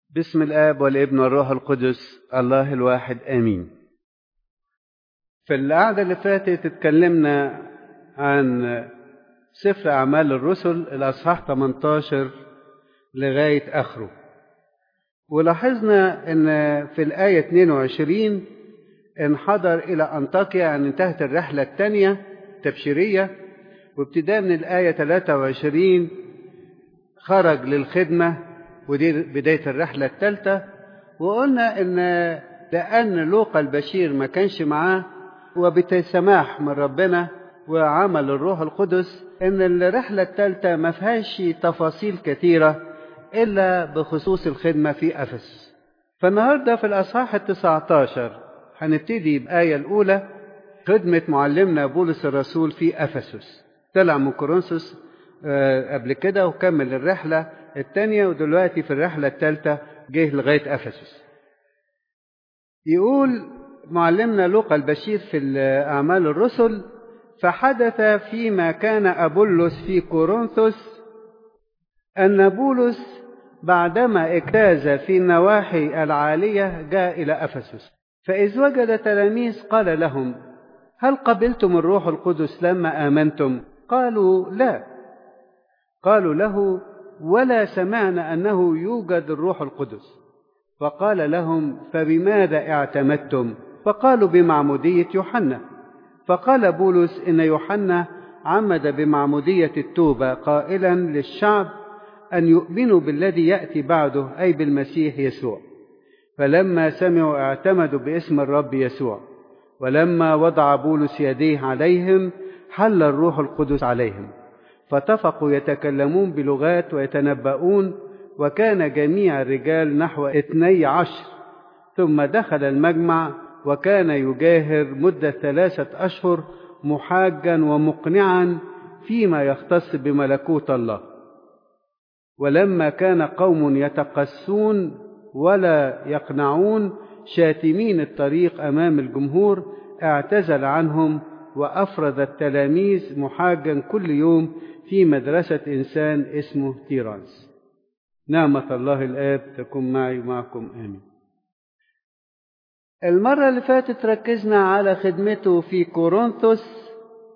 بسم الآب والابن والروح القدس الله الواحد آمين في القعدة اللي فاتت اتكلمنا عن سفر أعمال الرسل الأصحاح 18 لغاية آخره ولاحظنا أن في الآية 22 انحدر إلى أنطاكيا يعني انتهت الرحلة الثانية التبشيرية وابتداء من الآية 23 خرج للخدمة ودي بداية الرحلة الثالثة وقلنا إن لأن لوقا البشير ما كانش معاه وبسماح من ربنا وعمل الروح القدس إن الرحلة الثالثة ما فيهاش تفاصيل كثيرة إلا بخصوص الخدمة في أفس فالنهاردة في الأصحاح التسعة عشر هنبتدي بآية الأولى خدمة معلمنا بولس الرسول في أفسس طلع من كورنثوس قبل كده وكمل الرحلة الثانية ودلوقتي في الرحلة الثالثة جه لغاية أفسس يقول معلمنا لوقا البشير في أعمال الرسل فحدث فيما كان أبولس في كورنثوس أن بولس بعدما اجتاز في النواحي العالية جاء إلى أفسس فإذ وجد تلاميذ قال لهم هل قبلتم الروح القدس لما آمنتم قالوا لا قالوا له ولا سمعنا أنه يوجد الروح القدس فقال لهم فبماذا اعتمدتم فقالوا بمعمودية يوحنا فقال بولس إن يوحنا عمد بمعمودية التوبة قائلا للشعب أن يؤمنوا بالذي يأتي بعده أي بالمسيح يسوع فلما سمعوا اعتمدوا باسم الرب يسوع ولما وضع بولس يديه عليهم حل الروح القدس عليهم فاتفقوا يتكلمون بلغات ويتنبؤون وكان جميع الرجال نحو اثني عشر ثم دخل المجمع وكان يجاهر مدة ثلاثة أشهر محاجا ومقنعا فيما يختص بملكوت الله ولما كان قوم يتقسون ولا يقنعون شاتمين الطريق أمام الجمهور اعتزل عنهم وأفرد التلاميذ محاجا كل يوم في مدرسة إنسان اسمه تيرانس نعمة الله الآب تكون معي ومعكم آمين المرة اللي فاتت ركزنا على خدمته في كورنثوس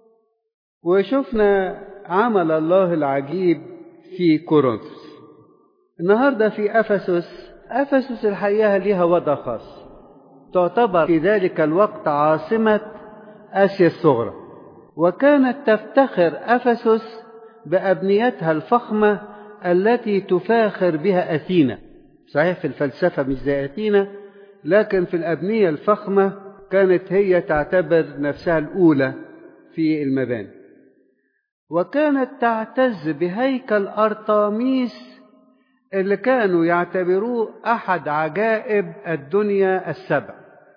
وشفنا عمل الله العجيب في كورنثوس النهاردة في أفسس أفسس الحقيقة ليها وضع خاص تعتبر في ذلك الوقت عاصمة آسيا الصغرى وكانت تفتخر أفسس بأبنيتها الفخمة التي تفاخر بها أثينا صحيح في الفلسفة مش زي أثينا لكن في الأبنية الفخمة كانت هي تعتبر نفسها الأولى في المباني وكانت تعتز بهيكل أرطاميس اللي كانوا يعتبروه أحد عجائب الدنيا السبع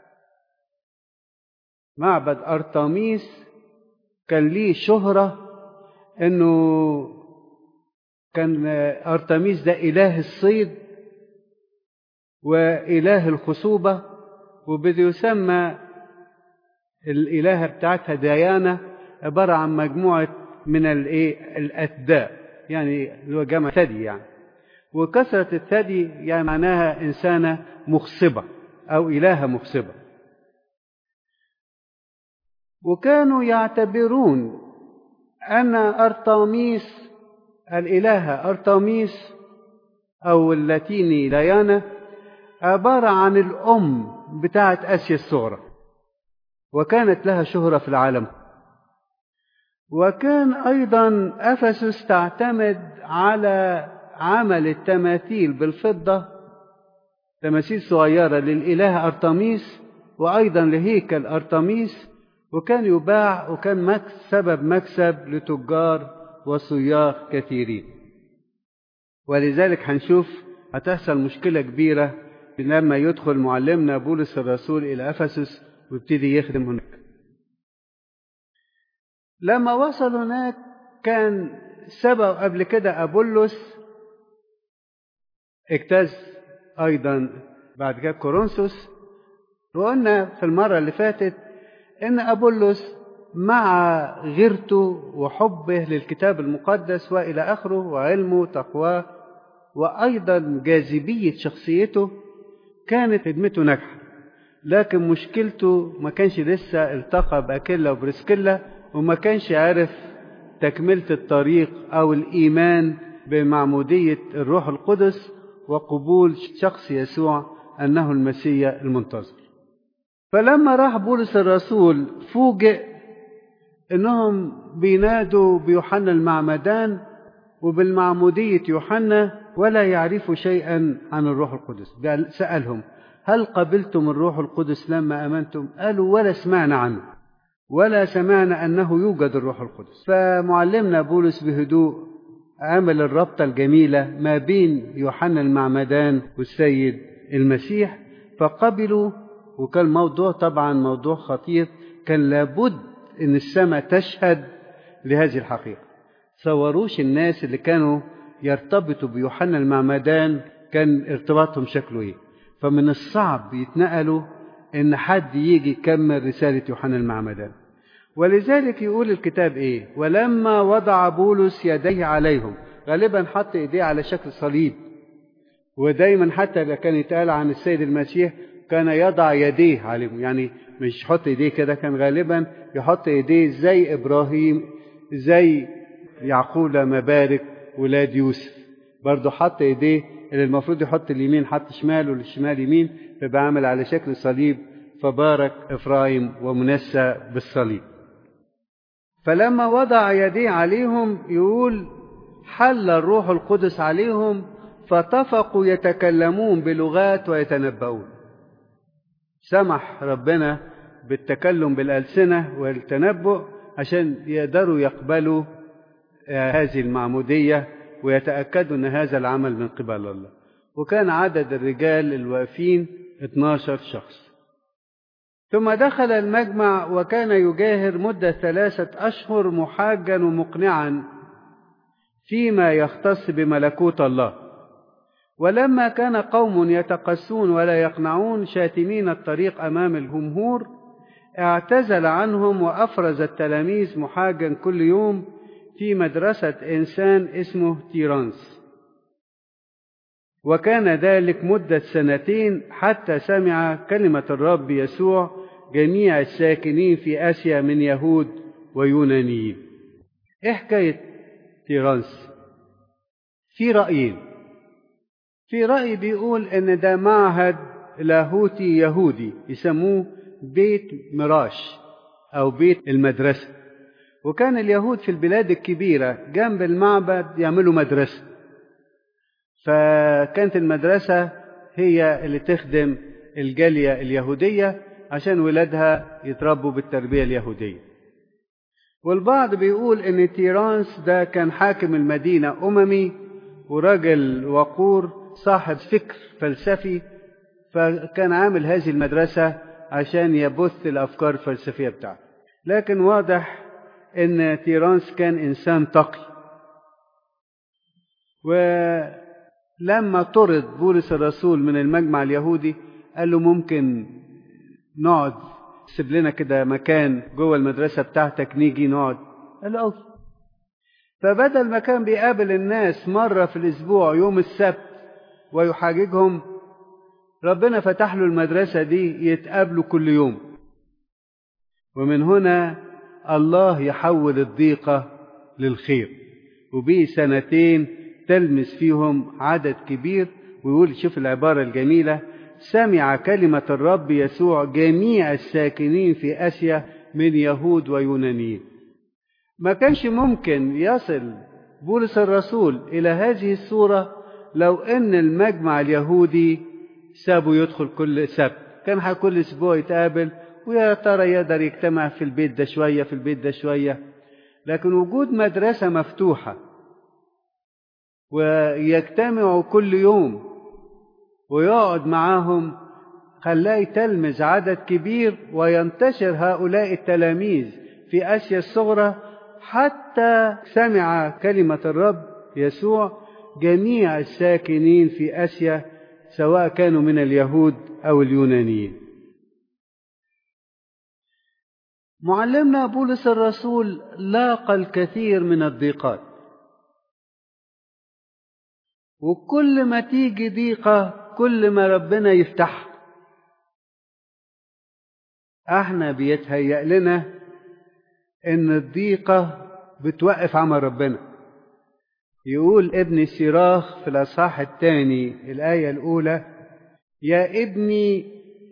معبد أرطاميس كان ليه شهرة انه كان ارتميس ده اله الصيد واله الخصوبه وبده يسمى الالهه بتاعتها ديانا عباره عن مجموعه من الايه الاثداء يعني اللي هو جمع ثدي يعني وكثره الثدي يعني معناها انسانه مخصبه او الهه مخصبه وكانوا يعتبرون أن أرطاميس الإلهة أرطاميس أو اللاتيني ديانا عبارة عن الأم بتاعة آسيا الصغرى وكانت لها شهرة في العالم وكان أيضا أفسس تعتمد على عمل التماثيل بالفضة تماثيل صغيرة للإله أرطميس وأيضا لهيكل أرطميس وكان يباع وكان سبب مكسب لتجار وصياغ كثيرين ولذلك هنشوف هتحصل مشكلة كبيرة لما يدخل معلمنا بولس الرسول إلى أفسس ويبتدي يخدم هناك لما وصل هناك كان سبق قبل كده أبولس اجتاز أيضا بعد كده كورنثوس وقلنا في المرة اللي فاتت ان ابولس مع غيرته وحبه للكتاب المقدس والى اخره وعلمه وتقواه وأيضا جاذبية شخصيته كانت خدمته ناجحة لكن مشكلته ما كانش لسه التقى بأكيلا وبرسكيلا وما كانش عارف تكملة الطريق أو الإيمان بمعمودية الروح القدس وقبول شخص يسوع أنه المسيح المنتظر فلما راح بولس الرسول فوجئ انهم بينادوا بيوحنا المعمدان وبالمعمودية يوحنا ولا يعرفوا شيئا عن الروح القدس سألهم هل قبلتم الروح القدس لما أمنتم قالوا ولا سمعنا عنه ولا سمعنا أنه يوجد الروح القدس فمعلمنا بولس بهدوء عمل الربطة الجميلة ما بين يوحنا المعمدان والسيد المسيح فقبلوا وكان موضوع طبعا موضوع خطير كان لابد ان السماء تشهد لهذه الحقيقة صوروش الناس اللي كانوا يرتبطوا بيوحنا المعمدان كان ارتباطهم شكله ايه فمن الصعب يتنقلوا ان حد يجي يكمل رسالة يوحنا المعمدان ولذلك يقول الكتاب ايه ولما وضع بولس يديه عليهم غالبا حط ايديه على شكل صليب ودايما حتى كان يتقال عن السيد المسيح كان يضع يديه عليهم يعني مش يحط ايديه كده كان غالبا يحط ايديه زي ابراهيم زي يعقوب لما بارك ولاد يوسف برضه حط ايديه اللي المفروض يحط اليمين حط شمال والشمال يمين فبقى عامل على شكل صليب فبارك افرايم ومنسى بالصليب فلما وضع يديه عليهم يقول حل الروح القدس عليهم فطفقوا يتكلمون بلغات ويتنبؤون سمح ربنا بالتكلم بالألسنة والتنبؤ عشان يقدروا يقبلوا هذه المعمودية ويتأكدوا أن هذا العمل من قبل الله وكان عدد الرجال الواقفين 12 شخص ثم دخل المجمع وكان يجاهر مدة ثلاثة أشهر محاجا ومقنعا فيما يختص بملكوت الله ولما كان قوم يتقسون ولا يقنعون شاتمين الطريق امام الجمهور اعتزل عنهم وافرز التلاميذ محاجا كل يوم في مدرسه انسان اسمه تيرانس وكان ذلك مده سنتين حتى سمع كلمه الرب يسوع جميع الساكنين في اسيا من يهود ويونانيين ايه حكايه تيرانس في رايين في رأي بيقول إن ده معهد لاهوتي يهودي يسموه بيت مراش أو بيت المدرسة وكان اليهود في البلاد الكبيرة جنب المعبد يعملوا مدرسة فكانت المدرسة هي اللي تخدم الجالية اليهودية عشان ولادها يتربوا بالتربية اليهودية والبعض بيقول إن تيرانس ده كان حاكم المدينة أممي وراجل وقور صاحب فكر فلسفي فكان عامل هذه المدرسة عشان يبث الأفكار الفلسفية بتاعته لكن واضح أن تيرانس كان إنسان تقي ولما طرد بولس الرسول من المجمع اليهودي قال له ممكن نقعد سيب لنا كده مكان جوه المدرسة بتاعتك نيجي نقعد قال له أوكي فبدل ما كان بيقابل الناس مرة في الأسبوع يوم السبت ويحاججهم ربنا فتح له المدرسة دي يتقابلوا كل يوم ومن هنا الله يحول الضيقة للخير وبيه سنتين تلمس فيهم عدد كبير ويقول شوف العبارة الجميلة سمع كلمة الرب يسوع جميع الساكنين في آسيا من يهود ويونانيين ما كانش ممكن يصل بولس الرسول إلى هذه الصورة لو ان المجمع اليهودي سابه يدخل كل سبت كان كل اسبوع يتقابل ويا ترى يقدر يجتمع في البيت ده شويه في البيت ده شويه لكن وجود مدرسه مفتوحه ويجتمعوا كل يوم ويقعد معاهم خلاه يتلمذ عدد كبير وينتشر هؤلاء التلاميذ في اسيا الصغرى حتى سمع كلمه الرب يسوع جميع الساكنين في اسيا سواء كانوا من اليهود او اليونانيين معلمنا بولس الرسول لاقى الكثير من الضيقات وكل ما تيجي ضيقة كل ما ربنا يفتحها احنا بيتهيأ لنا ان الضيقة بتوقف عمل ربنا يقول ابن سيراخ في الأصحاح الثاني الآية الأولى يا ابني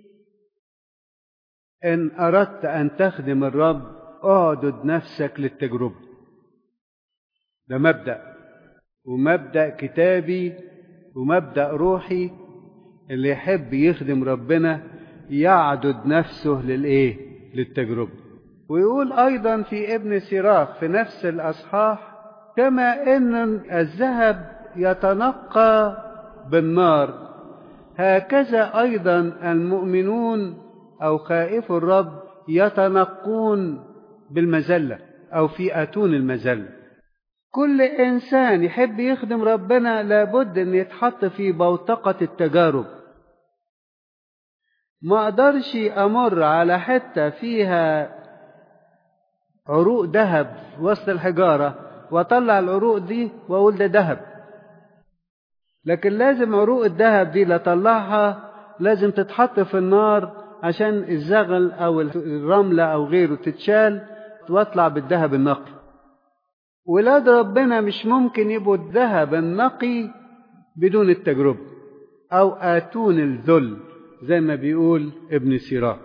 إن أردت أن تخدم الرب اعدد نفسك للتجربة ده مبدأ ومبدأ كتابي ومبدأ روحي اللي يحب يخدم ربنا يعدد نفسه للإيه؟ للتجربة ويقول أيضا في ابن سيراخ في نفس الأصحاح كما ان الذهب يتنقى بالنار هكذا ايضا المؤمنون او خائف الرب يتنقون بالمذله او في اتون المذله كل انسان يحب يخدم ربنا لابد ان يتحط في بوتقه التجارب ما اقدرش امر على حته فيها عروق ذهب وسط الحجاره واطلع العروق دي واقول ده ذهب لكن لازم عروق الذهب دي اللي اطلعها لازم تتحط في النار عشان الزغل او الرملة او غيره تتشال واطلع بالذهب النقي ولاد ربنا مش ممكن يبقوا الذهب النقي بدون التجربة او اتون الذل زي ما بيقول ابن سيراك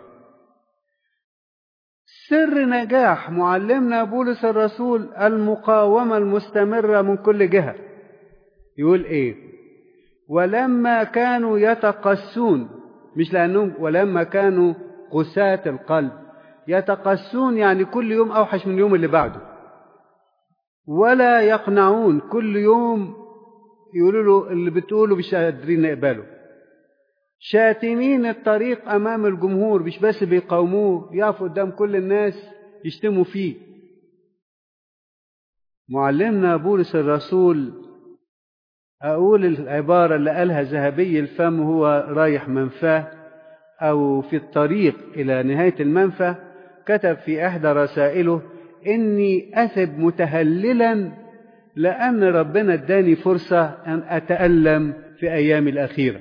سر نجاح معلمنا بولس الرسول المقاومة المستمرة من كل جهة يقول ايه ولما كانوا يتقسون مش لأنهم ولما كانوا قساة القلب يتقسون يعني كل يوم أوحش من اليوم اللي بعده ولا يقنعون كل يوم يقولوا له اللي بتقوله مش قادرين نقبله شاتمين الطريق امام الجمهور مش بس بيقاوموه يقفوا قدام كل الناس يشتموا فيه معلمنا بولس الرسول اقول العباره اللي قالها ذهبي الفم هو رايح منفاه او في الطريق الى نهايه المنفى كتب في احدى رسائله اني اثب متهللا لان ربنا اداني فرصه ان اتالم في ايامي الاخيره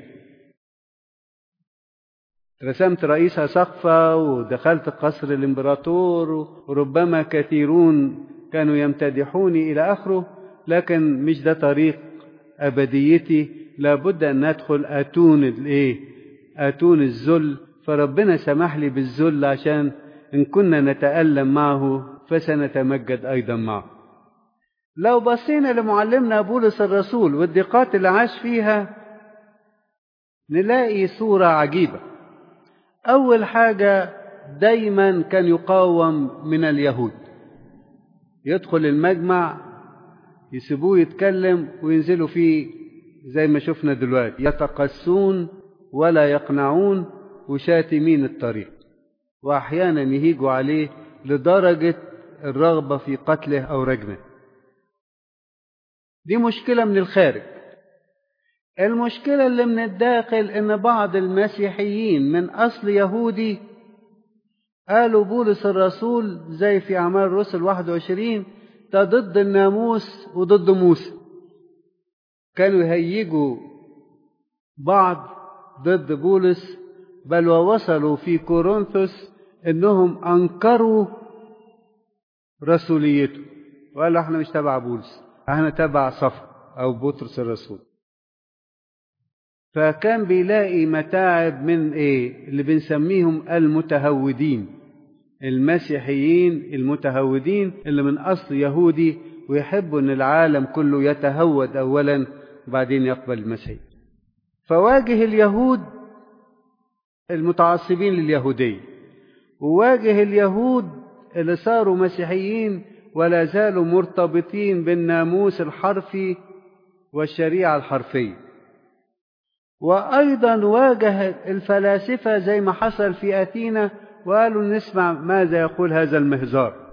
رسمت رئيس سقفة ودخلت قصر الإمبراطور وربما كثيرون كانوا يمتدحوني إلى آخره لكن مش ده طريق أبديتي لابد أن ندخل أتون الإيه؟ أتون الذل فربنا سمح لي بالذل عشان إن كنا نتألم معه فسنتمجد أيضا معه لو بصينا لمعلمنا بولس الرسول والضيقات اللي عاش فيها نلاقي صورة عجيبة أول حاجة دايما كان يقاوم من اليهود يدخل المجمع يسيبوه يتكلم وينزلوا فيه زي ما شفنا دلوقتي يتقسون ولا يقنعون وشاتمين الطريق وأحيانا يهيجوا عليه لدرجة الرغبة في قتله أو رجمه دي مشكلة من الخارج المشكلة اللي من الداخل إن بعض المسيحيين من أصل يهودي قالوا بولس الرسول زي في أعمال الرسل 21 ده ضد الناموس وضد موسى كانوا يهيجوا بعض ضد بولس بل ووصلوا في كورنثوس انهم انكروا رسوليته وقالوا احنا مش تبع بولس احنا تبع صفا او بطرس الرسول فكان بيلاقي متاعب من ايه اللي بنسميهم المتهودين المسيحيين المتهودين اللي من اصل يهودي ويحبوا ان العالم كله يتهود اولا وبعدين يقبل المسيح فواجه اليهود المتعصبين لليهودية وواجه اليهود اللي صاروا مسيحيين ولا زالوا مرتبطين بالناموس الحرفي والشريعة الحرفية وأيضا واجه الفلاسفة زي ما حصل في أثينا وقالوا نسمع ماذا يقول هذا المهزار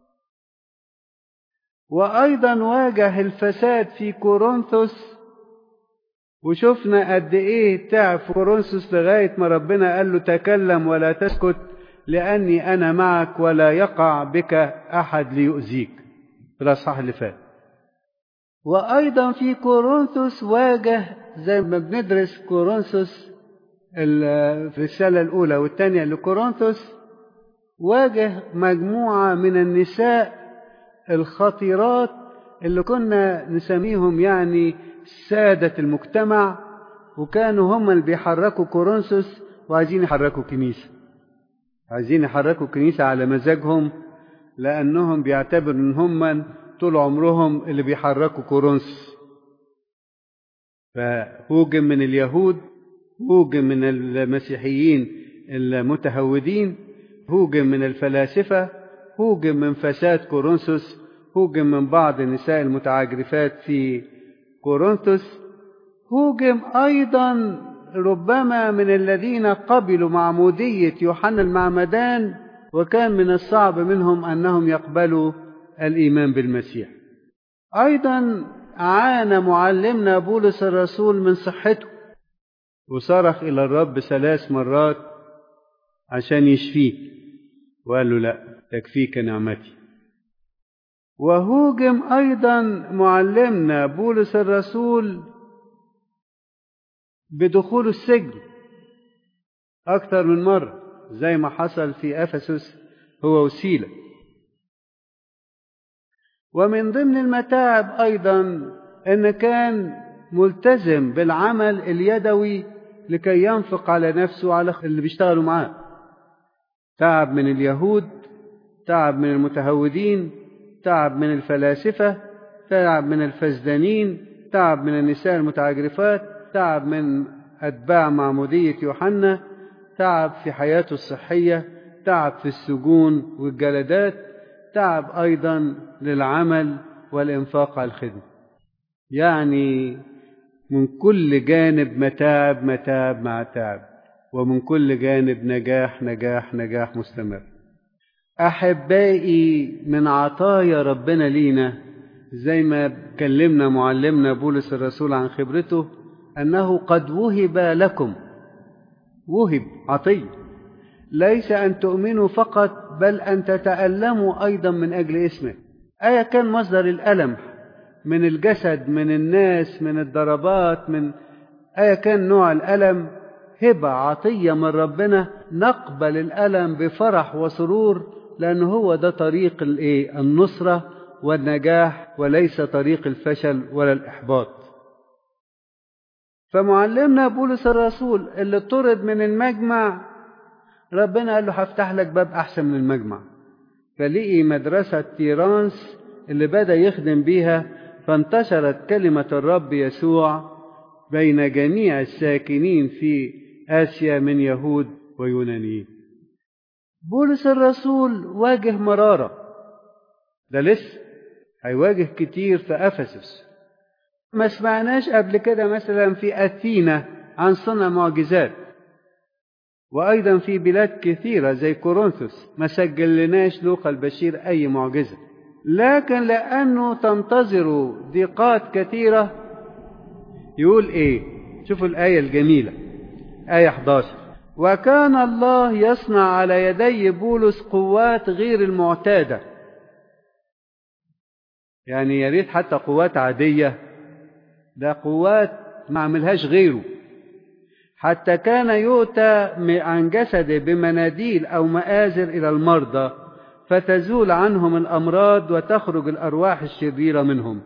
وأيضا واجه الفساد في كورنثوس وشفنا قد إيه تعب في كورنثوس لغاية ما ربنا قال له تكلم ولا تسكت لأني أنا معك ولا يقع بك أحد ليؤذيك في الأصحاح اللي فات وأيضا في كورنثوس واجه زي ما بندرس كورنثوس الرسالة الأولى والثانية لكورنثوس واجه مجموعة من النساء الخطيرات اللي كنا نسميهم يعني سادة المجتمع وكانوا هم اللي بيحركوا كورنثوس وعايزين يحركوا كنيسة عايزين يحركوا كنيسة على مزاجهم لأنهم بيعتبروا إن هم طول عمرهم اللي بيحركوا كورنثوس فهوجم من اليهود هوجم من المسيحيين المتهودين هوجم من الفلاسفة هوجم من فساد كورنثوس هوجم من بعض النساء المتعجرفات في كورنثوس هوجم أيضا ربما من الذين قبلوا معمودية يوحنا المعمدان وكان من الصعب منهم أنهم يقبلوا الإيمان بالمسيح أيضا عانى معلمنا بولس الرسول من صحته وصرخ إلى الرب ثلاث مرات عشان يشفيه وقال له لا تكفيك نعمتي وهوجم أيضا معلمنا بولس الرسول بدخول السجن أكثر من مرة زي ما حصل في أفسس هو وسيلة ومن ضمن المتاعب أيضا أن كان ملتزم بالعمل اليدوي لكي ينفق على نفسه وعلى اللي بيشتغلوا معاه تعب من اليهود تعب من المتهودين تعب من الفلاسفة تعب من الفزدانين تعب من النساء المتعجرفات تعب من أتباع معمودية يوحنا تعب في حياته الصحية تعب في السجون والجلدات تعب أيضا للعمل والإنفاق على الخدمة يعني من كل جانب متاعب متاعب مع تعب ومن كل جانب نجاح نجاح نجاح مستمر أحبائي من عطايا ربنا لينا زي ما كلمنا معلمنا بولس الرسول عن خبرته أنه قد وهب لكم وهب عطية ليس أن تؤمنوا فقط بل أن تتألموا أيضا من أجل اسمه آية كان مصدر الألم من الجسد من الناس من الضربات من أيا كان نوع الألم هبة عطية من ربنا نقبل الألم بفرح وسرور لأن هو ده طريق الإيه؟ النصرة والنجاح وليس طريق الفشل ولا الإحباط فمعلمنا بولس الرسول اللي طرد من المجمع ربنا قال له هفتح لك باب أحسن من المجمع فلقي مدرسة تيرانس اللي بدأ يخدم بيها فانتشرت كلمة الرب يسوع بين جميع الساكنين في آسيا من يهود ويونانيين بولس الرسول واجه مرارة ده لسه هيواجه كتير في أفسس ما سمعناش قبل كده مثلا في أثينا عن صنع معجزات وأيضا في بلاد كثيرة زي كورنثوس ما سجلناش لوقا البشير أي معجزة لكن لأنه تنتظر ضيقات كثيرة يقول إيه شوفوا الآية الجميلة آية 11 وكان الله يصنع على يدي بولس قوات غير المعتادة يعني يا ريت حتى قوات عادية ده قوات ما عملهاش غيره حتى كان يؤتى عن جسده بمناديل أو مآزر إلى المرضى فتزول عنهم الأمراض وتخرج الأرواح الشريرة منهم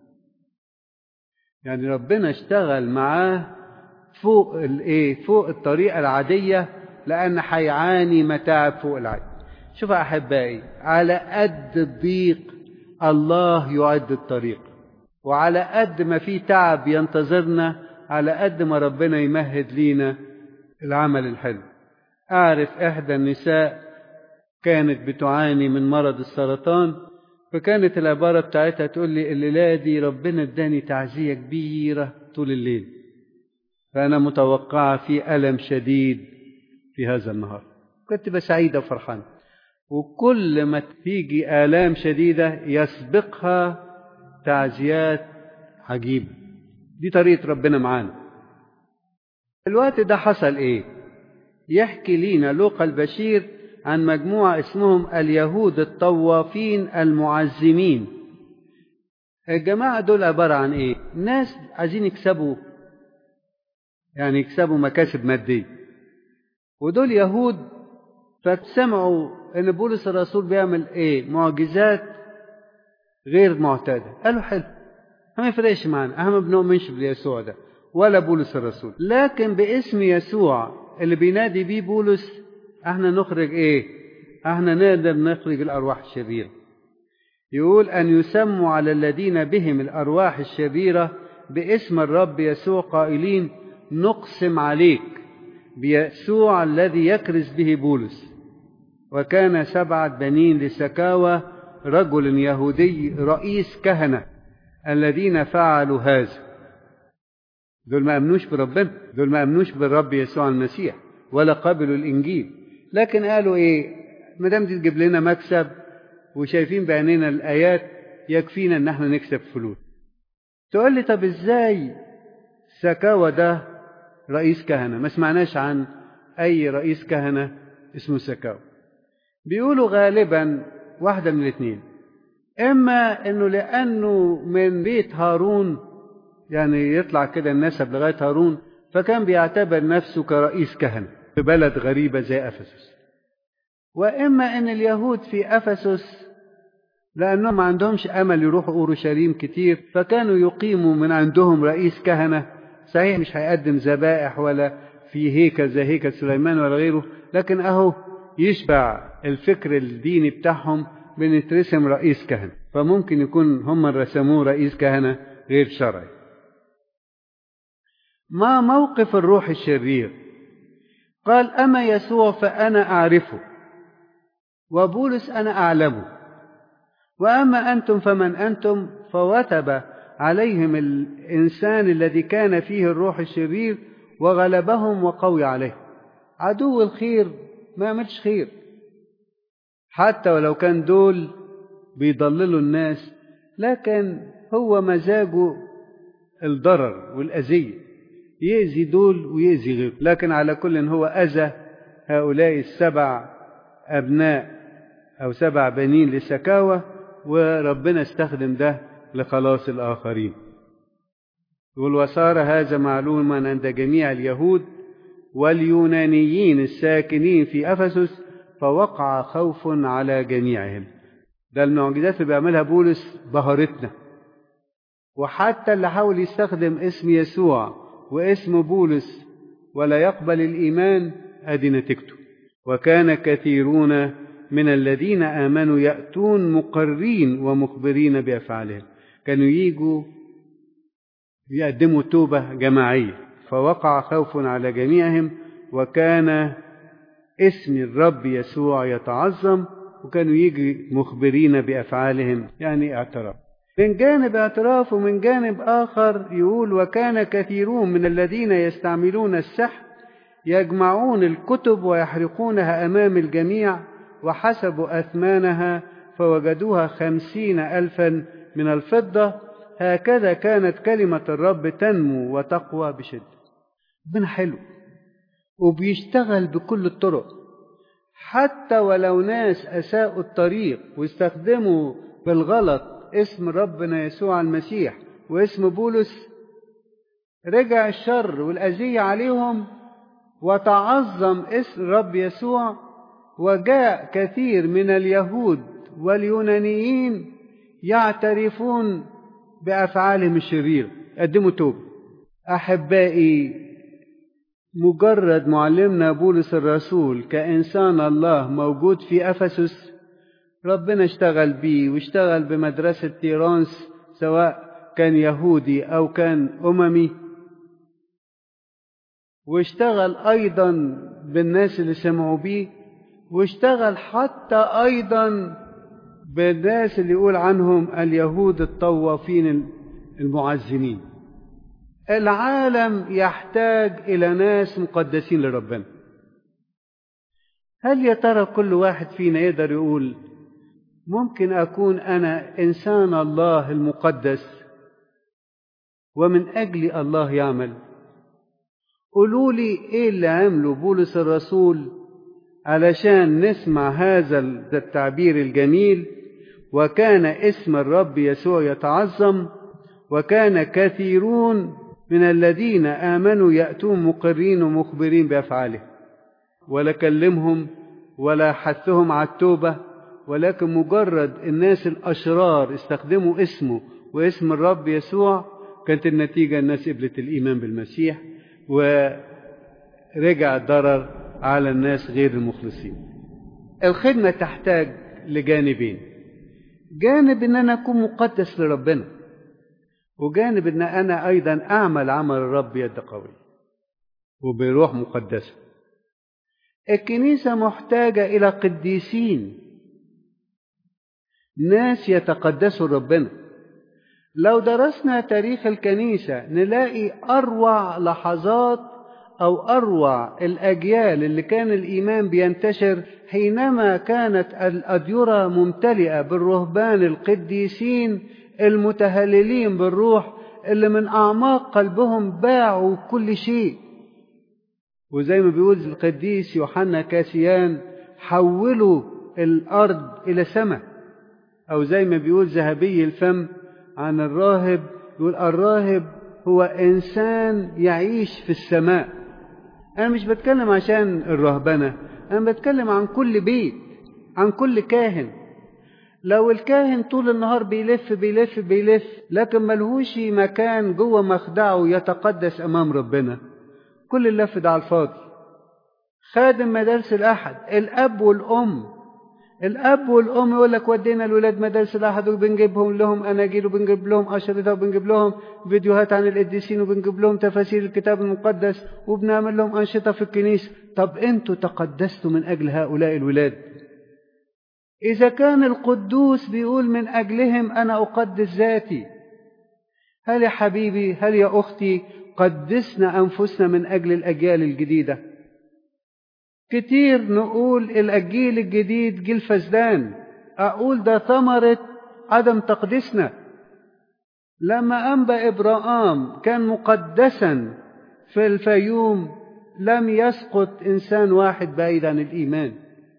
يعني ربنا اشتغل معاه فوق الايه فوق الطريقة العادية لأن هيعاني متاعب فوق العادي شوف يا أحبائي على قد الضيق الله يعد الطريق وعلى قد ما في تعب ينتظرنا على قد ما ربنا يمهد لينا العمل الحلو أعرف إحدى النساء كانت بتعاني من مرض السرطان فكانت العبارة بتاعتها تقول لي الليلة دي ربنا اداني تعزية كبيرة طول الليل فأنا متوقعة في ألم شديد في هذا النهار كنت بسعيدة وفرحانة وكل ما تيجي آلام شديدة يسبقها تعزيات عجيبة دي طريقة ربنا معانا الوقت ده حصل ايه يحكي لينا لوقا البشير عن مجموعة اسمهم اليهود الطوافين المعزمين الجماعة دول عبارة عن إيه؟ ناس عايزين يكسبوا يعني يكسبوا مكاسب مادية ودول يهود فسمعوا إن بولس الرسول بيعمل إيه؟ معجزات غير معتادة قالوا حلو ما يفرقش معانا احنا ما بنؤمنش بيسوع ده ولا بولس الرسول لكن باسم يسوع اللي بينادي بيه بولس احنا نخرج ايه احنا نقدر نخرج الارواح الشريره يقول ان يسموا على الذين بهم الارواح الشريره باسم الرب يسوع قائلين نقسم عليك بيسوع الذي يكرز به بولس وكان سبعه بنين لسكاوى رجل يهودي رئيس كهنه الذين فعلوا هذا دول ما امنوش بربنا دول ما امنوش بالرب يسوع المسيح ولا قبلوا الانجيل لكن قالوا ايه ما دام دي تجيب لنا مكسب وشايفين بعينينا الايات يكفينا ان احنا نكسب فلوس تقول لي طب ازاي سكاوى ده رئيس كهنه ما سمعناش عن اي رئيس كهنه اسمه سكاوى بيقولوا غالبا واحده من الاثنين اما انه لانه من بيت هارون يعني يطلع كده النسب لغايه هارون فكان بيعتبر نفسه كرئيس كهنه في بلد غريبه زي افسس واما ان اليهود في افسس لانهم ما عندهمش امل يروحوا اورشليم كتير فكانوا يقيموا من عندهم رئيس كهنه صحيح مش هيقدم ذبائح ولا في هيكل زي هيكل سليمان ولا غيره لكن اهو يشبع الفكر الديني بتاعهم بنترسم رئيس كهنه فممكن يكون هم رسموه رئيس كهنه غير شرعي ما موقف الروح الشرير قال اما يسوع فانا اعرفه وبولس انا اعلمه واما انتم فمن انتم فوتب عليهم الانسان الذي كان فيه الروح الشرير وغلبهم وقوي عليهم عدو الخير ما يعملش خير حتى ولو كان دول بيضللوا الناس لكن هو مزاجه الضرر والأذية يأذي دول ويأذي غيره لكن على كل هو أذى هؤلاء السبع أبناء أو سبع بنين لسكاوى وربنا استخدم ده لخلاص الآخرين يقول وصار هذا معلوما عند جميع اليهود واليونانيين الساكنين في أفسس فوقع خوف على جميعهم ده المعجزات اللي بيعملها بولس بهرتنا وحتى اللي حاول يستخدم اسم يسوع واسم بولس ولا يقبل الإيمان أدي نتيجته وكان كثيرون من الذين آمنوا يأتون مقرين ومخبرين بأفعالهم كانوا يجوا يقدموا توبة جماعية فوقع خوف على جميعهم وكان اسم الرب يسوع يتعظم وكانوا يجي مخبرين بأفعالهم يعني اعتراف من جانب اعتراف ومن جانب آخر يقول وكان كثيرون من الذين يستعملون السحر يجمعون الكتب ويحرقونها أمام الجميع وحسبوا أثمانها فوجدوها خمسين ألفا من الفضة هكذا كانت كلمة الرب تنمو وتقوى بشدة ربنا حلو وبيشتغل بكل الطرق حتى ولو ناس أساءوا الطريق واستخدموا بالغلط اسم ربنا يسوع المسيح واسم بولس رجع الشر والأذية عليهم وتعظم اسم رب يسوع وجاء كثير من اليهود واليونانيين يعترفون بأفعالهم الشريرة قدموا توبة أحبائي مجرد معلمنا بولس الرسول كإنسان الله موجود في أفسس ربنا اشتغل بيه واشتغل بمدرسة تيرانس سواء كان يهودي أو كان أممي واشتغل أيضا بالناس اللي سمعوا بيه واشتغل حتى أيضا بالناس اللي يقول عنهم اليهود الطوافين المعزنين العالم يحتاج إلى ناس مقدسين لربنا هل يا ترى كل واحد فينا يقدر يقول ممكن أكون أنا إنسان الله المقدس ومن أجل الله يعمل قولوا لي إيه اللي عمله بولس الرسول علشان نسمع هذا التعبير الجميل وكان اسم الرب يسوع يتعظم وكان كثيرون من الذين آمنوا يأتون مقرين ومخبرين بأفعاله ولا كلمهم ولا حثهم على التوبة ولكن مجرد الناس الأشرار استخدموا اسمه واسم الرب يسوع كانت النتيجة الناس قبلت الإيمان بالمسيح ورجع الضرر على الناس غير المخلصين الخدمة تحتاج لجانبين جانب ان انا اكون مقدس لربنا وجانب ان انا ايضا اعمل عمل الرب يد قوية وبروح مقدسة الكنيسة محتاجة الى قديسين ناس يتقدسوا ربنا لو درسنا تاريخ الكنيسة نلاقي أروع لحظات أو أروع الأجيال اللي كان الإيمان بينتشر حينما كانت الأديرة ممتلئة بالرهبان القديسين المتهللين بالروح اللي من أعماق قلبهم باعوا كل شيء وزي ما بيقول القديس يوحنا كاسيان حولوا الأرض إلى سماء أو زي ما بيقول ذهبي الفم عن الراهب يقول الراهب هو إنسان يعيش في السماء أنا مش بتكلم عشان الرهبنة أنا بتكلم عن كل بيت عن كل كاهن لو الكاهن طول النهار بيلف بيلف بيلف لكن ملهوش مكان جوه مخدعه يتقدس أمام ربنا كل اللف ده على الفاضي خادم مدارس الأحد الأب والأم الاب والام يقول لك ودينا الولاد مدارس الاحد وبنجيبهم لهم اناجيل وبنجيب لهم اشرطه وبنجيب لهم فيديوهات عن القديسين وبنجيب لهم تفاسير الكتاب المقدس وبنعمل لهم انشطه في الكنيسه طب انتوا تقدستوا من اجل هؤلاء الولاد اذا كان القدوس بيقول من اجلهم انا اقدس ذاتي هل يا حبيبي هل يا اختي قدسنا انفسنا من اجل الاجيال الجديده كتير نقول الجيل الجديد جيل فسدان أقول ده ثمرة عدم تقديسنا لما أنبأ إبراهام كان مقدسا في الفيوم لم يسقط إنسان واحد بعيد عن الإيمان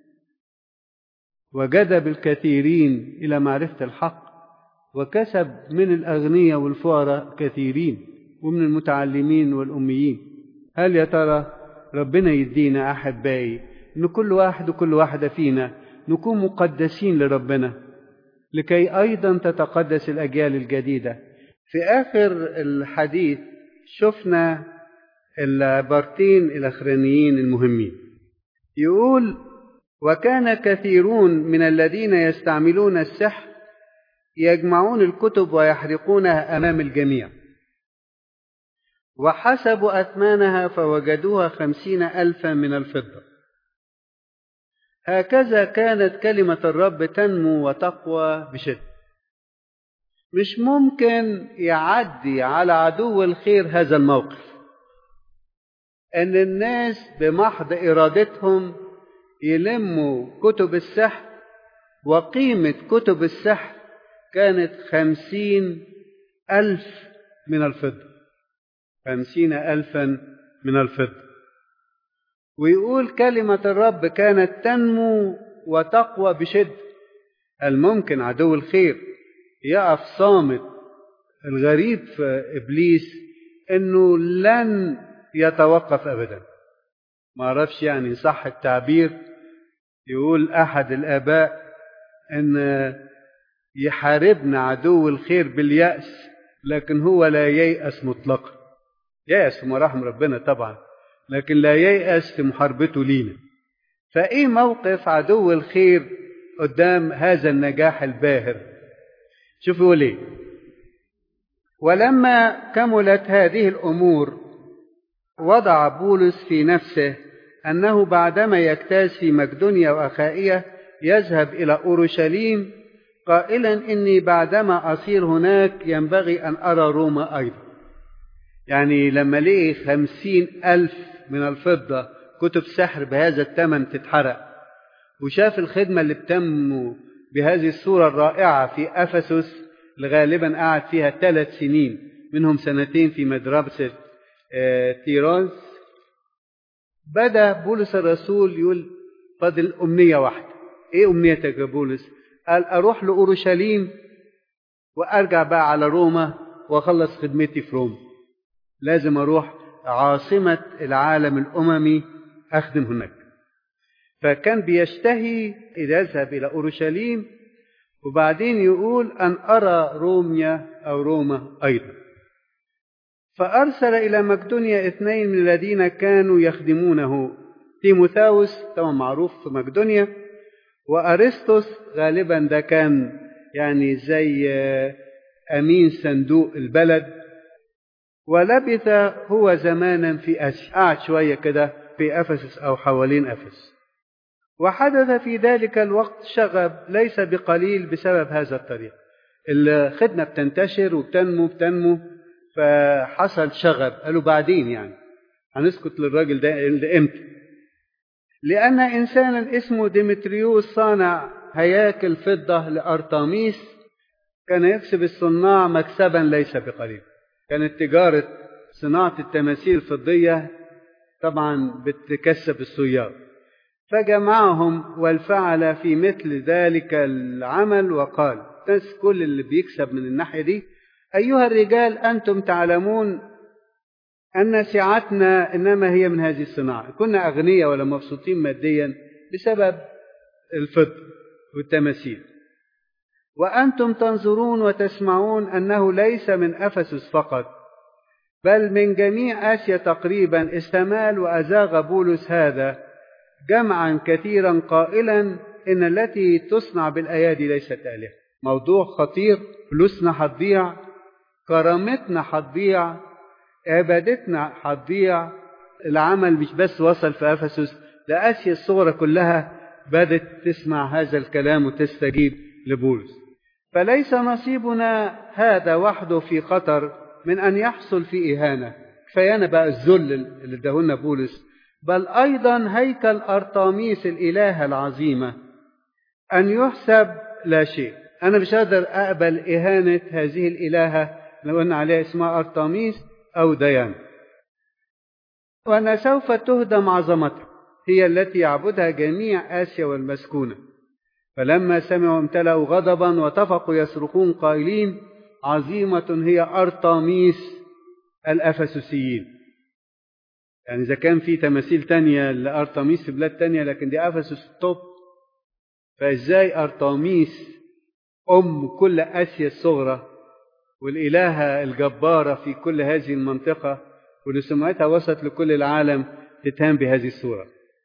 وجذب الكثيرين إلى معرفة الحق وكسب من الأغنياء والفقراء كثيرين ومن المتعلمين والأميين هل يا ترى ربنا يدينا أحبائي إن كل واحد وكل واحدة فينا نكون مقدسين لربنا لكي أيضا تتقدس الأجيال الجديدة في آخر الحديث شفنا العبارتين الأخرانيين المهمين يقول وكان كثيرون من الذين يستعملون السحر يجمعون الكتب ويحرقونها أمام الجميع وحسبوا أثمانها فوجدوها خمسين ألفا من الفضة هكذا كانت كلمة الرب تنمو وتقوى بشدة مش ممكن يعدي على عدو الخير هذا الموقف ان الناس بمحض ارادتهم يلموا كتب السحر وقيمة كتب السحر كانت خمسين ألف من الفضة خمسين ألفا من الفضة ويقول كلمة الرب كانت تنمو وتقوى بشدة هل ممكن عدو الخير يقف صامت الغريب في إبليس إنه لن يتوقف أبدا ما أعرفش يعني صح التعبير يقول أحد الآباء إن يحاربنا عدو الخير باليأس لكن هو لا ييأس مطلقا يأس في مراحم ربنا طبعا لكن لا ييأس في محاربته لينا فإيه موقف عدو الخير قدام هذا النجاح الباهر شوفوا يقول ايه ولما كملت هذه الأمور وضع بولس في نفسه أنه بعدما يجتاز في مقدونيا وأخائية يذهب إلى أورشليم قائلا إني بعدما أصير هناك ينبغي أن أرى روما أيضا يعني لما لقي خمسين ألف من الفضة كتب سحر بهذا الثمن تتحرق وشاف الخدمة اللي بتنمو بهذه الصورة الرائعة في أفسس اللي غالبا قعد فيها ثلاث سنين منهم سنتين في مدرسة تيرانس بدأ بولس الرسول يقول فاضل أمنية واحدة إيه أمنيتك يا بولس؟ قال أروح لأورشليم وأرجع بقى على روما وأخلص خدمتي في روما لازم أروح عاصمة العالم الأممي أخدم هناك فكان بيشتهي إذا يذهب إلى أورشليم وبعدين يقول أن أرى روميا أو روما أيضا فأرسل إلى مقدونيا اثنين من الذين كانوا يخدمونه تيموثاوس طبعا معروف في مقدونيا وأرسطس غالبا ده كان يعني زي أمين صندوق البلد ولبث هو زمانا في آسيا قعد شوية كده في أفسس أو حوالين أفسس وحدث في ذلك الوقت شغب ليس بقليل بسبب هذا الطريق الخدمة بتنتشر وبتنمو بتنمو فحصل شغب قالوا بعدين يعني هنسكت للراجل ده امتى لأن إنسانا اسمه ديمتريوس صانع هياكل فضة لأرطاميس كان يكسب الصناع مكسبا ليس بقليل كانت تجارة صناعة التماثيل الفضية طبعا بتكسب الصياد فجمعهم والفعل في مثل ذلك العمل وقال بس كل اللي بيكسب من الناحية دي أيها الرجال أنتم تعلمون أن سعتنا إنما هي من هذه الصناعة كنا أغنياء ولا مبسوطين ماديا بسبب الفضة والتماثيل وأنتم تنظرون وتسمعون أنه ليس من أفسس فقط بل من جميع آسيا تقريبا استمال وأزاغ بولس هذا جمعا كثيرا قائلا إن التي تصنع بالأيادي ليست آلهة موضوع خطير فلوسنا هتضيع كرامتنا هتضيع عبادتنا هتضيع العمل مش بس وصل في أفسس ده آسيا الصغرى كلها بدت تسمع هذا الكلام وتستجيب لبولس فليس نصيبنا هذا وحده في خطر من أن يحصل في إهانة كفايانا بقى الذل اللي اداهولنا بولس بل أيضا هيكل أرطاميس الإلهة العظيمة أن يحسب لا شيء أنا مش قادر أقبل إهانة هذه الإلهة لو قلنا عليها اسمها أرطاميس أو ديان وأن سوف تهدم عظمتها هي التي يعبدها جميع آسيا والمسكونة فلما سمعوا امتلأوا غضبا واتفقوا يصرخون قائلين عظيمة هي أرطاميس الأفسسيين يعني إذا كان في تماثيل تانية لأرطميس في بلاد تانية لكن دي أفسس الطب فإزاي أرطميس أم كل آسيا الصغرى والإلهة الجبارة في كل هذه المنطقة واللي سمعتها وصلت لكل العالم تتهان بهذه الصورة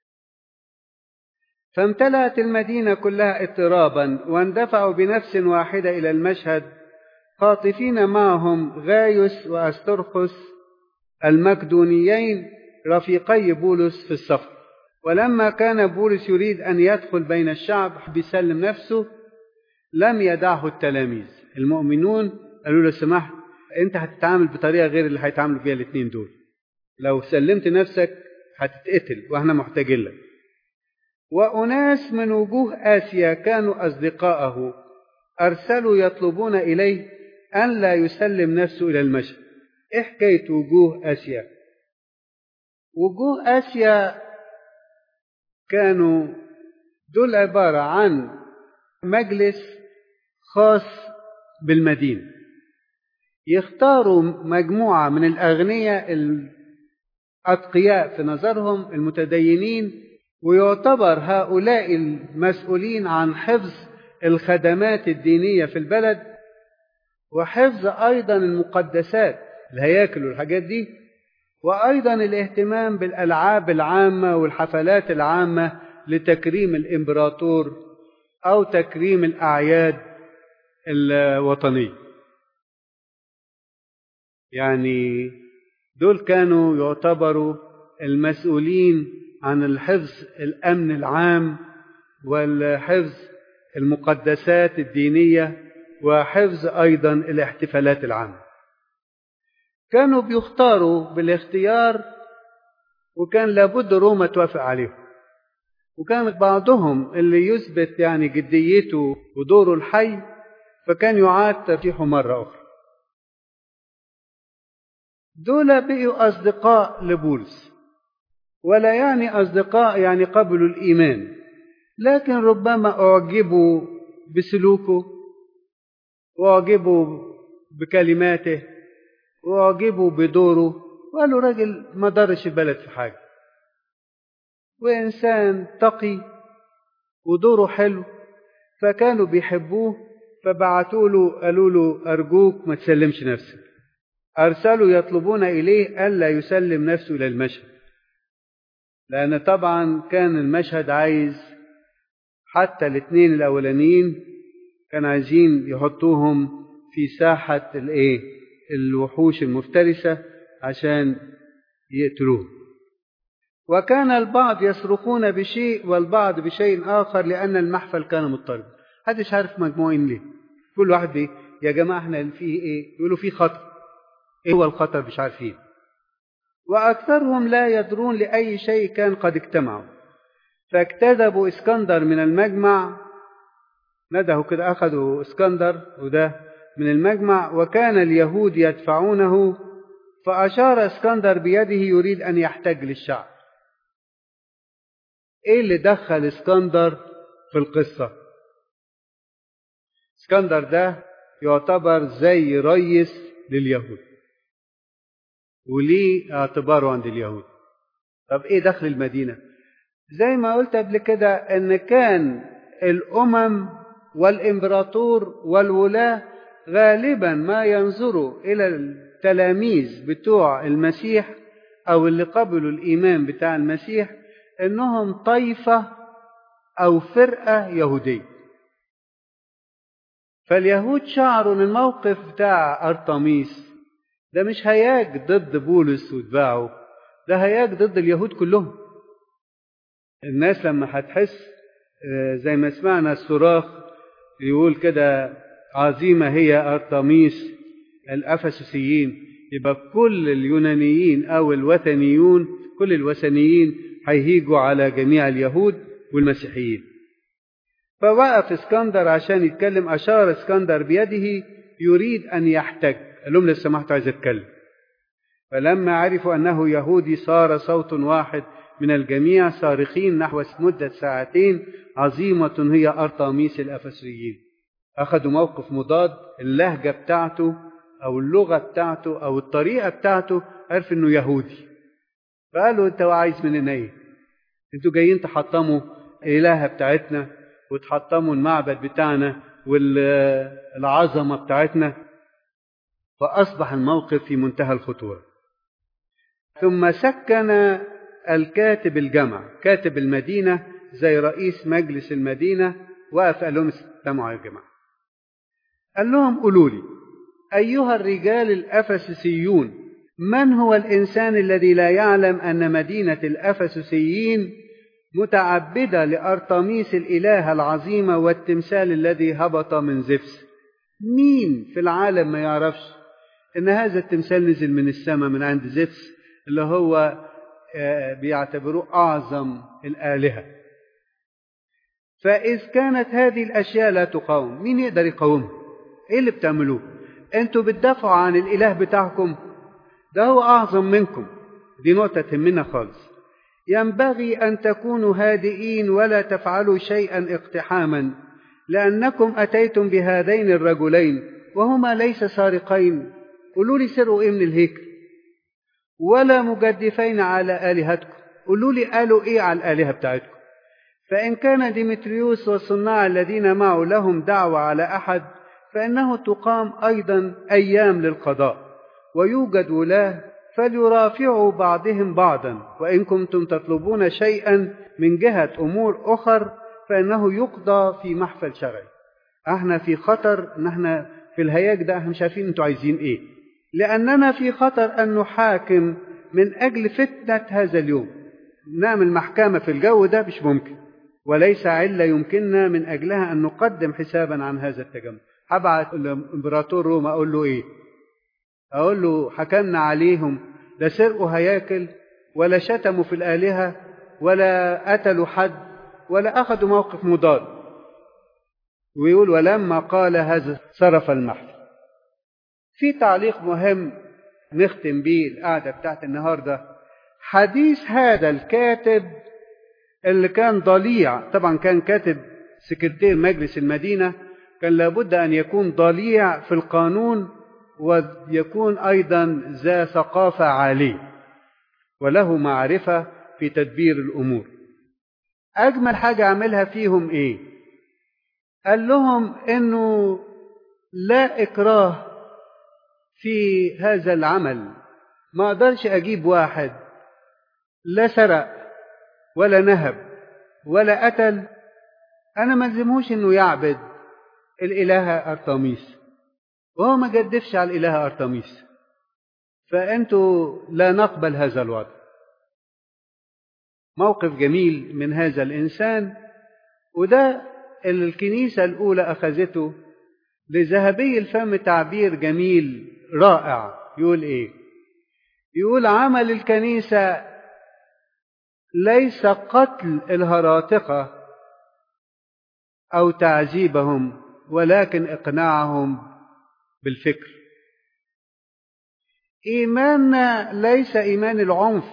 فامتلأت المدينة كلها اضطرابا واندفعوا بنفس واحدة إلى المشهد خاطفين معهم غايوس وأسترخس المكدونيين رفيقي بولس في السفر ولما كان بولس يريد أن يدخل بين الشعب بيسلم نفسه لم يدعه التلاميذ المؤمنون قالوا له سمحت انت هتتعامل بطريقة غير اللي هيتعاملوا بيها الاثنين دول لو سلمت نفسك هتتقتل واحنا محتاجين لك وأناس من وجوه آسيا كانوا أصدقاءه أرسلوا يطلبون إليه أن لا يسلم نفسه إلى المشهد إيه حكاية وجوه آسيا وجوه آسيا كانوا دول عبارة عن مجلس خاص بالمدينة يختاروا مجموعة من الأغنياء الأتقياء في نظرهم المتدينين ويعتبر هؤلاء المسؤولين عن حفظ الخدمات الدينية في البلد وحفظ أيضا المقدسات الهياكل والحاجات دي وأيضا الاهتمام بالألعاب العامة والحفلات العامة لتكريم الإمبراطور أو تكريم الأعياد الوطنية يعني دول كانوا يعتبروا المسؤولين عن الحفظ الأمن العام والحفظ المقدسات الدينية وحفظ أيضا الاحتفالات العامة كانوا بيختاروا بالاختيار وكان لابد روما توافق عليهم وكان بعضهم اللي يثبت يعني جديته ودوره الحي فكان يعاد ترشيحه مرة أخرى دول بقوا أصدقاء لبولس ولا يعني أصدقاء يعني قبلوا الإيمان لكن ربما أعجبوا بسلوكه وأعجبوا بكلماته وأعجبوا بدوره وقالوا راجل ما ضرش البلد في حاجة وإنسان تقي ودوره حلو فكانوا بيحبوه فبعتوا له قالوا له أرجوك ما تسلمش نفسك أرسلوا يطلبون إليه ألا يسلم نفسه إلى المشهد لأن طبعا كان المشهد عايز حتى الاثنين الأولانيين كان عايزين يحطوهم في ساحة الإيه الوحوش المفترسة عشان يقتلوه وكان البعض يصرخون بشيء والبعض بشيء آخر لأن المحفل كان مضطرب محدش عارف مجموعين ليه كل واحد بيه يا جماعة احنا فيه ايه يقولوا فيه خطر ايه هو الخطر مش عارفين وأكثرهم لا يدرون لأي شيء كان قد اجتمعوا فاجتذبوا اسكندر من المجمع ندهوا كده أخذوا اسكندر وده من المجمع وكان اليهود يدفعونه فأشار اسكندر بيده يريد أن يحتج للشعب إيه اللي دخل اسكندر في القصة اسكندر ده يعتبر زي ريس لليهود وليه اعتباره عند اليهود طب ايه دخل المدينة زي ما قلت قبل كده ان كان الامم والامبراطور والولاة غالبا ما ينظروا الى التلاميذ بتوع المسيح او اللي قبلوا الايمان بتاع المسيح انهم طائفة او فرقة يهودية فاليهود شعروا ان الموقف بتاع ارطميس ده مش هياج ضد بولس واتباعه ده هياج ضد اليهود كلهم الناس لما هتحس زي ما سمعنا الصراخ يقول كده عظيمة هي أرطميس الأفسسيين يبقى كل اليونانيين أو الوثنيون كل الوثنيين هيهيجوا على جميع اليهود والمسيحيين فوقف اسكندر عشان يتكلم أشار اسكندر بيده يريد أن يحتج قال لهم لو سمحت عايز أتكلم فلما عرفوا أنه يهودي صار صوت واحد من الجميع صارخين نحو مدة ساعتين عظيمة هي أرطاميس الأفسريين أخذوا موقف مضاد اللهجة بتاعته أو اللغة بتاعته أو الطريقة بتاعته عرف إنه يهودي فقالوا أنت عايز مننا إيه؟ أنتوا جايين تحطموا الإلهة بتاعتنا وتحطموا المعبد بتاعنا والعظمة بتاعتنا فأصبح الموقف في منتهى الخطورة ثم سكن الكاتب الجمع كاتب المدينة زي رئيس مجلس المدينة وقف قال لهم استمعوا يا جماعة قال لهم قولوا لي أيها الرجال الأفسسيون من هو الإنسان الذي لا يعلم أن مدينة الأفسسيين متعبدة لأرطميس الإله العظيمة والتمثال الذي هبط من زفس مين في العالم ما يعرفش ان هذا التمثال نزل من السماء من عند زفس اللي هو بيعتبروه اعظم الالهه فاذ كانت هذه الاشياء لا تقاوم مين يقدر يقاومها ايه اللي بتعملوه انتوا بتدافعوا عن الاله بتاعكم ده هو اعظم منكم دي نقطه تهمنا خالص ينبغي ان تكونوا هادئين ولا تفعلوا شيئا اقتحاما لانكم اتيتم بهذين الرجلين وهما ليس سارقين قولوا لي سرقوا ايه من الهيكل ولا مجدفين على الهتكم قولوا لي قالوا ايه على الالهه بتاعتكم فان كان ديمتريوس والصناع الذين معه لهم دعوه على احد فانه تقام ايضا ايام للقضاء ويوجد ولاه فليرافعوا بعضهم بعضا وان كنتم تطلبون شيئا من جهه امور اخر فانه يقضى في محفل شرعي احنا في خطر ان احنا في الهياج ده احنا مش عارفين انتوا عايزين ايه لاننا في خطر ان نحاكم من اجل فتنه هذا اليوم نعمل محكمه في الجو ده مش ممكن وليس عله يمكننا من اجلها ان نقدم حسابا عن هذا التجمع هبعت الامبراطور روما اقول له ايه اقول له حكمنا عليهم لا سرقوا هياكل ولا شتموا في الالهه ولا قتلوا حد ولا اخذوا موقف مضاد ويقول ولما قال هذا صرف المحفل في تعليق مهم نختم بيه القعدة بتاعت النهاردة حديث هذا الكاتب اللي كان ضليع طبعا كان كاتب سكرتير مجلس المدينة كان لابد أن يكون ضليع في القانون ويكون أيضا ذا ثقافة عالية وله معرفة في تدبير الأمور أجمل حاجة عملها فيهم إيه قال لهم إنه لا إكراه في هذا العمل ما أقدرش أجيب واحد لا سرق ولا نهب ولا قتل أنا ما الزموش إنه يعبد الإلهة أرطميس وهو ما جدفش على الإلهة أرطميس فأنتوا لا نقبل هذا الوضع موقف جميل من هذا الإنسان وده اللي الكنيسة الأولى أخذته لذهبي الفم تعبير جميل رائع يقول إيه يقول عمل الكنيسة ليس قتل الهراطقة أو تعذيبهم ولكن إقناعهم بالفكر إيماننا ليس إيمان العنف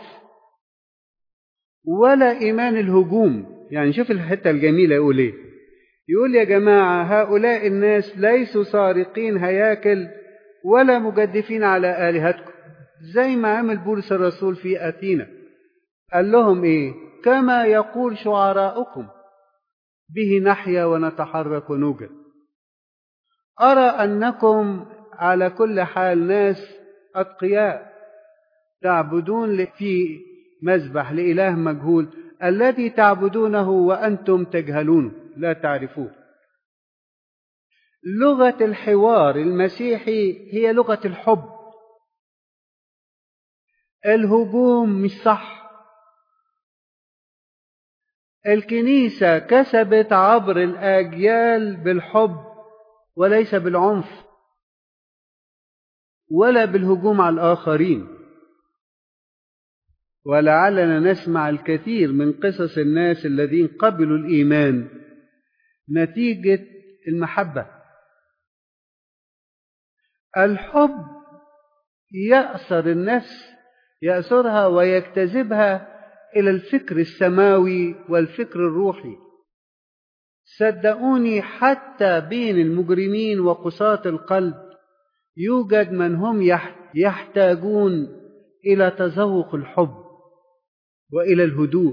ولا إيمان الهجوم يعني شوف الحتة الجميلة يقول إيه يقول يا جماعة هؤلاء الناس ليسوا سارقين هياكل ولا مجدفين على آلهتكم زي ما عمل بولس الرسول في أثينا قال لهم إيه كما يقول شعراؤكم به نحيا ونتحرك ونوجد أرى أنكم على كل حال ناس أتقياء تعبدون في مذبح لإله مجهول الذي تعبدونه وأنتم تجهلونه لا تعرفوه لغة الحوار المسيحي هي لغة الحب الهجوم مش صح الكنيسة كسبت عبر الأجيال بالحب وليس بالعنف ولا بالهجوم على الآخرين ولعلنا نسمع الكثير من قصص الناس الذين قبلوا الإيمان نتيجة المحبة الحب يأسر النفس يأسرها ويجتذبها إلى الفكر السماوي والفكر الروحي صدقوني حتى بين المجرمين وقساة القلب يوجد من هم يحتاجون إلى تذوق الحب وإلى الهدوء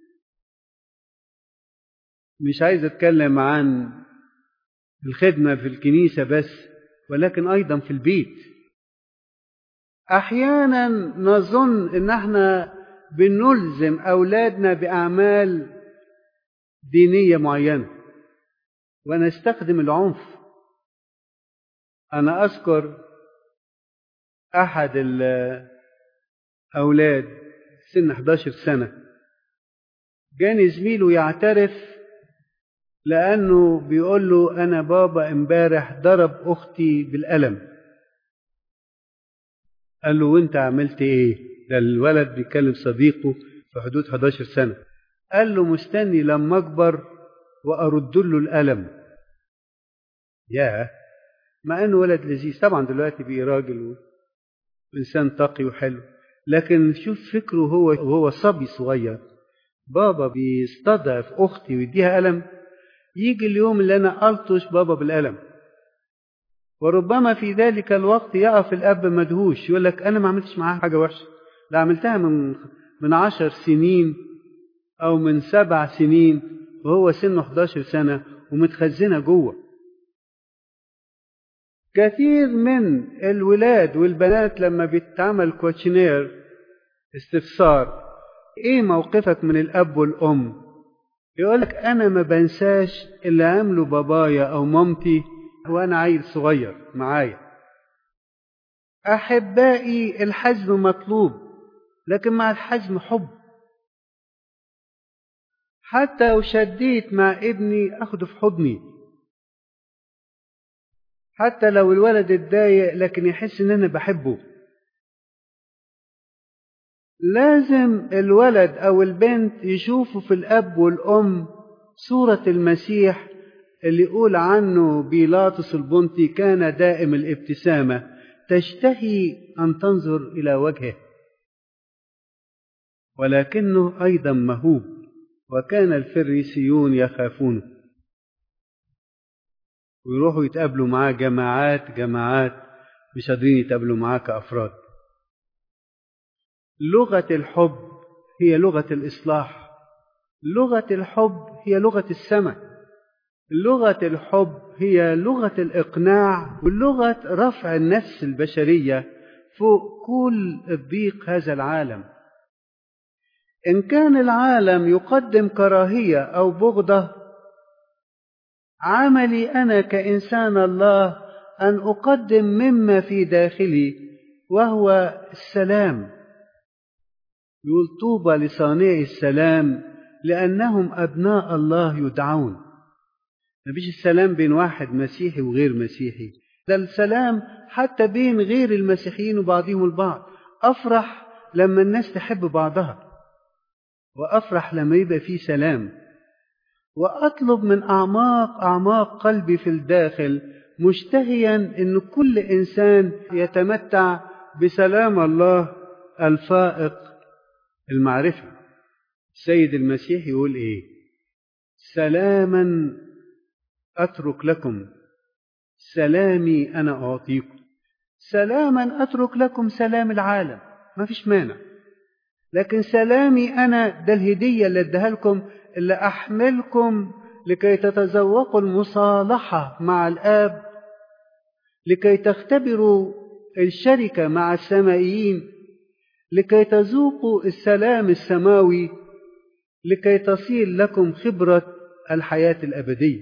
مش عايز أتكلم عن الخدمة في الكنيسة بس ولكن أيضا في البيت أحيانا نظن إن احنا بنلزم أولادنا بأعمال دينية معينة ونستخدم العنف أنا أذكر أحد الأولاد سن 11 سنة جاني زميله يعترف لأنه بيقول له أنا بابا امبارح ضرب أختي بالقلم قال له وانت عملت ايه ده الولد بيكلم صديقه في حدود 11 سنة قال له مستني لما اكبر وارد له القلم ياه مع انه ولد لذيذ طبعا دلوقتي بقي راجل وانسان تقي وحلو لكن شوف فكره هو وهو صبي صغير بابا بيستضعف اختي ويديها قلم يجي اليوم اللي انا الطش بابا بالقلم وربما في ذلك الوقت يقف الاب مدهوش يقول لك انا ما عملتش معاها حاجه وحشه لا عملتها من من عشر سنين او من سبع سنين وهو سنه 11 سنه ومتخزنه جوه كثير من الولاد والبنات لما بيتعمل كوتشنير استفسار ايه موقفك من الاب والام يقولك انا ما بنساش اللي عمله بابايا او مامتي وانا عيل صغير معايا احبائي الحزم مطلوب لكن مع الحزم حب حتى لو شديت مع ابني اخده في حضني حتى لو الولد اتضايق لكن يحس ان انا بحبه لازم الولد او البنت يشوفوا في الاب والام صورة المسيح اللي يقول عنه بيلاطس البنطي كان دائم الابتسامة تشتهي أن تنظر إلى وجهه ولكنه أيضا مهوب وكان الفريسيون يخافونه ويروحوا يتقابلوا معاه جماعات جماعات مش قادرين يتقابلوا معاه كأفراد لغة الحب هي لغة الإصلاح لغة الحب هي لغة السماء لغة الحب هي لغة الإقناع ولغة رفع النفس البشرية فوق كل الضيق هذا العالم إن كان العالم يقدم كراهية أو بغضة عملي أنا كإنسان الله أن أقدم مما في داخلي وهو السلام يقول طوبى لصانعي السلام لأنهم أبناء الله يدعون مفيش السلام بين واحد مسيحي وغير مسيحي ده السلام حتى بين غير المسيحيين وبعضهم البعض أفرح لما الناس تحب بعضها وأفرح لما يبقى في سلام وأطلب من أعماق أعماق قلبي في الداخل مشتهيا أن كل إنسان يتمتع بسلام الله الفائق المعرفة السيد المسيح يقول إيه سلاما أترك لكم سلامي أنا أعطيكم سلاما أترك لكم سلام العالم ما فيش مانع لكن سلامي أنا ده الهدية اللي اديها لكم اللي أحملكم لكي تتذوقوا المصالحة مع الآب لكي تختبروا الشركة مع السمائيين لكي تذوقوا السلام السماوي لكي تصير لكم خبرة الحياة الأبدية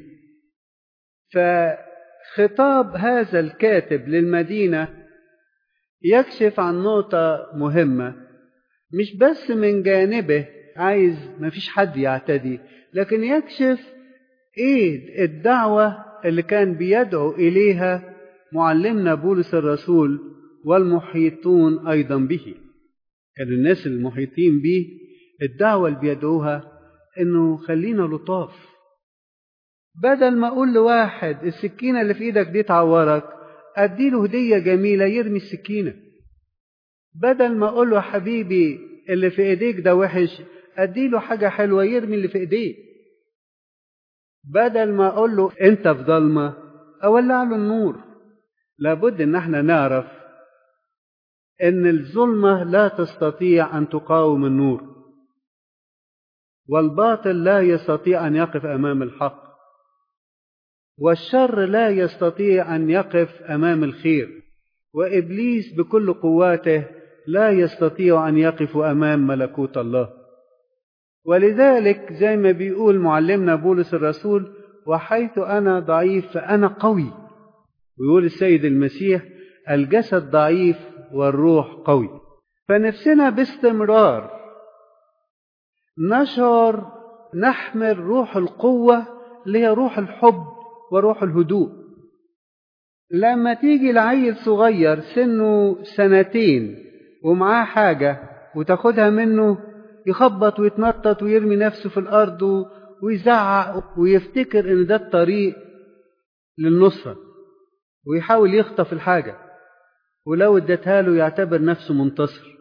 فخطاب هذا الكاتب للمدينة يكشف عن نقطة مهمة مش بس من جانبه عايز ما فيش حد يعتدي لكن يكشف ايه الدعوة اللي كان بيدعو إليها معلمنا بولس الرسول والمحيطون أيضا به كان الناس المحيطين به الدعوة اللي بيدعوها انه خلينا لطاف بدل ما اقول لواحد السكينة اللي في ايدك دي تعورك اديله هدية جميلة يرمي السكينة بدل ما اقول له حبيبي اللي في ايديك ده وحش اديله حاجة حلوة يرمي اللي في ايديه بدل ما اقول له انت في ضلمة اولع له النور لابد ان احنا نعرف ان الظلمة لا تستطيع ان تقاوم النور والباطل لا يستطيع ان يقف امام الحق والشر لا يستطيع ان يقف امام الخير وابليس بكل قواته لا يستطيع ان يقف امام ملكوت الله ولذلك زي ما بيقول معلمنا بولس الرسول وحيث انا ضعيف فانا قوي ويقول السيد المسيح الجسد ضعيف والروح قوي فنفسنا باستمرار نشعر نحمل روح القوة اللي هي روح الحب وروح الهدوء لما تيجي لعيل صغير سنه سنتين ومعاه حاجة وتاخدها منه يخبط ويتنطط ويرمي نفسه في الأرض ويزعق ويفتكر إن ده الطريق للنصرة ويحاول يخطف الحاجة ولو اديتها له يعتبر نفسه منتصر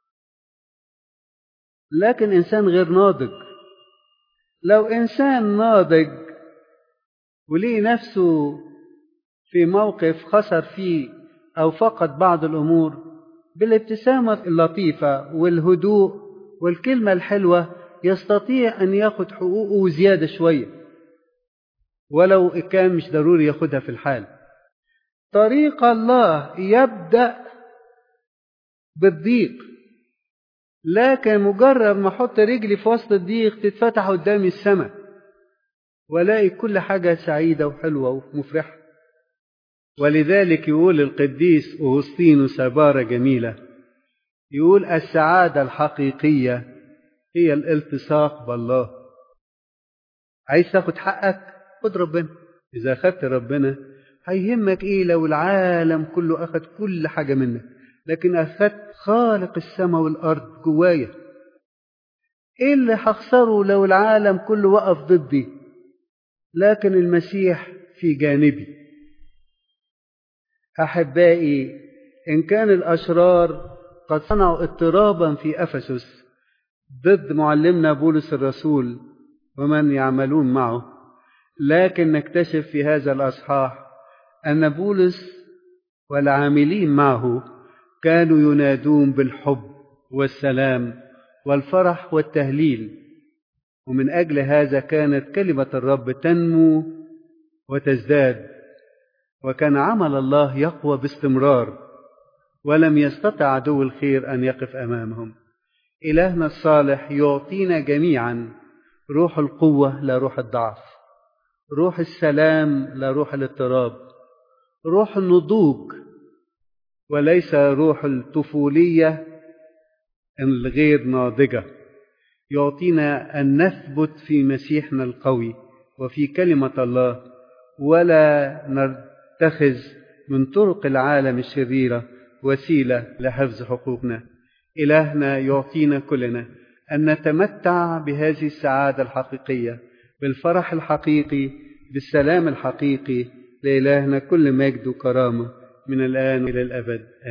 لكن إنسان غير ناضج لو إنسان ناضج وليه نفسه في موقف خسر فيه أو فقد بعض الأمور بالابتسامة اللطيفة والهدوء والكلمة الحلوة يستطيع أن ياخد حقوقه زيادة شوية ولو كان مش ضروري ياخدها في الحال طريق الله يبدأ بالضيق لكن مجرد ما احط رجلي في وسط الضيق تتفتح قدامي السماء والاقي كل حاجة سعيدة وحلوة ومفرحة ولذلك يقول القديس أغسطينوس عبارة جميلة يقول السعادة الحقيقية هي الالتصاق بالله عايز تاخد حقك خد ربنا إذا أخدت ربنا هيهمك إيه لو العالم كله أخد كل حاجة منك لكن أخدت خالق السماء والأرض جوايا إيه اللي هخسره لو العالم كله وقف ضدي لكن المسيح في جانبي أحبائي إن كان الأشرار قد صنعوا اضطرابا في أفسس ضد معلمنا بولس الرسول ومن يعملون معه لكن نكتشف في هذا الأصحاح أن بولس والعاملين معه كانوا ينادون بالحب والسلام والفرح والتهليل ومن أجل هذا كانت كلمة الرب تنمو وتزداد وكان عمل الله يقوى باستمرار ولم يستطع عدو الخير أن يقف أمامهم إلهنا الصالح يعطينا جميعا روح القوة لا روح الضعف روح السلام لا روح الاضطراب روح النضوج وليس روح الطفولية الغير ناضجة يعطينا أن نثبت في مسيحنا القوي وفي كلمة الله ولا نتخذ من طرق العالم الشريرة وسيلة لحفظ حقوقنا إلهنا يعطينا كلنا أن نتمتع بهذه السعادة الحقيقية بالفرح الحقيقي بالسلام الحقيقي لإلهنا كل مجد وكرامة من الآن إلى الأبد